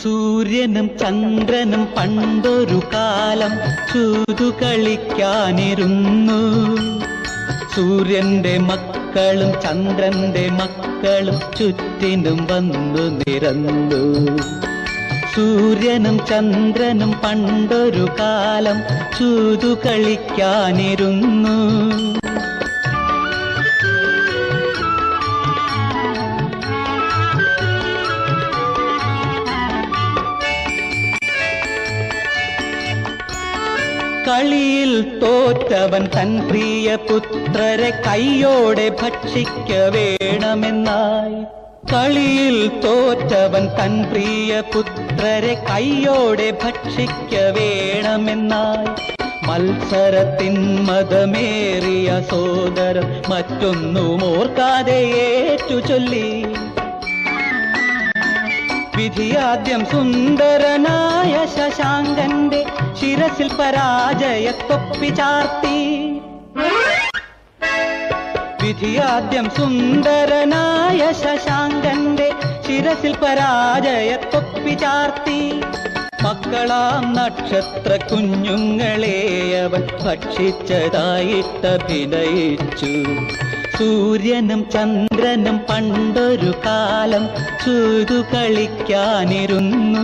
സൂര്യനും ചന്ദ്രനും പണ്ടൊരു കാലം ചൂതു കളിക്കാനിരുന്നു സൂര്യന്റെ മക്കളും ചന്ദ്രന്റെ മക്കളും ചുറ്റിനും വന്നു നിരന്നു സൂര്യനും ചന്ദ്രനും പണ്ടൊരു കാലം ചൂതു കളിക്കാനിരുന്നു കളിയിൽ തോറ്റവൻ തൻ പ്രിയ പുത്രരെ കൈയോടെ ഭക്ഷിക്ക വേണമെന്നായി കളിയിൽ തോറ്റവൻ തൻ പ്രിയ പുത്രരെ കൈയോടെ ഭക്ഷിക്ക വേണമെന്നായി മത്സരത്തിൻ മതമേറിയ സോദരൻ മറ്റൊന്നും ഓർക്കാതെ ഏറ്റു ചൊല്ലി വിധിയാദ്യം സുന്ദരനായ ശശാങ്കന്റെ ശിരസിൽ പരാജയത്തൊപ്പി ചാർത്തി വിധിയാദ്യം സുന്ദരനായ ശശാങ്കന്റെ ശിരസിൽ പരാജയത്തൊപ്പി ചാർത്തി മക്കളാം നക്ഷത്ര കുഞ്ഞുങ്ങളെ അവൻ ഭക്ഷിച്ചതായിട്ടഭിനയിച്ചു സൂര്യനും ചന്ദ്രനും പണ്ടൊരു കാലം ചൂതു കളിക്കാനിരുന്നു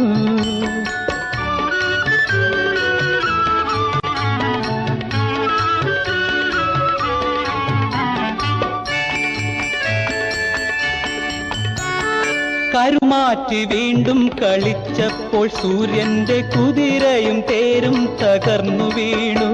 കരുമാറ്റി വീണ്ടും കളിച്ചപ്പോൾ സൂര്യന്റെ കുതിരയും തേരും തകർന്നു വീണു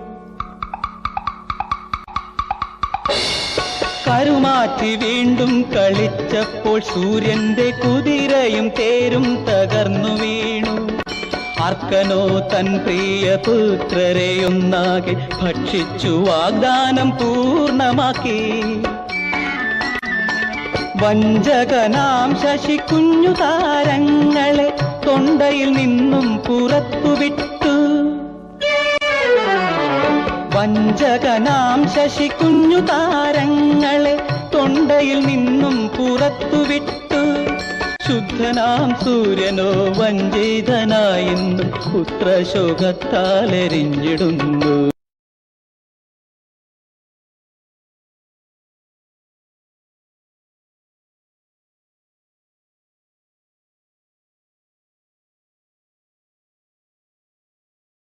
കരുമാറ്റി വീണ്ടും കളിച്ചപ്പോൾ സൂര്യന്റെ കുതിരയും തേരും തകർന്നു വീണു അർക്കനോ തൻ പ്രിയ പുത്രരെ ഒന്നാകെ ഭക്ഷിച്ചു വാഗ്ദാനം പൂർണ്ണമാക്കി വഞ്ചകനാം ശശി കുഞ്ഞു താരങ്ങളെ തൊണ്ടയിൽ നിന്നും പുറത്തുവിട്ടു വഞ്ചകനാം ശശി കുഞ്ഞു താരങ്ങളെ തൊണ്ടയിൽ നിന്നും പുറത്തുവിട്ടു ശുദ്ധനാം സൂര്യനോ വഞ്ചിതനായിന്നും പുത്രശോകത്താലെരിഞ്ഞിടുന്നു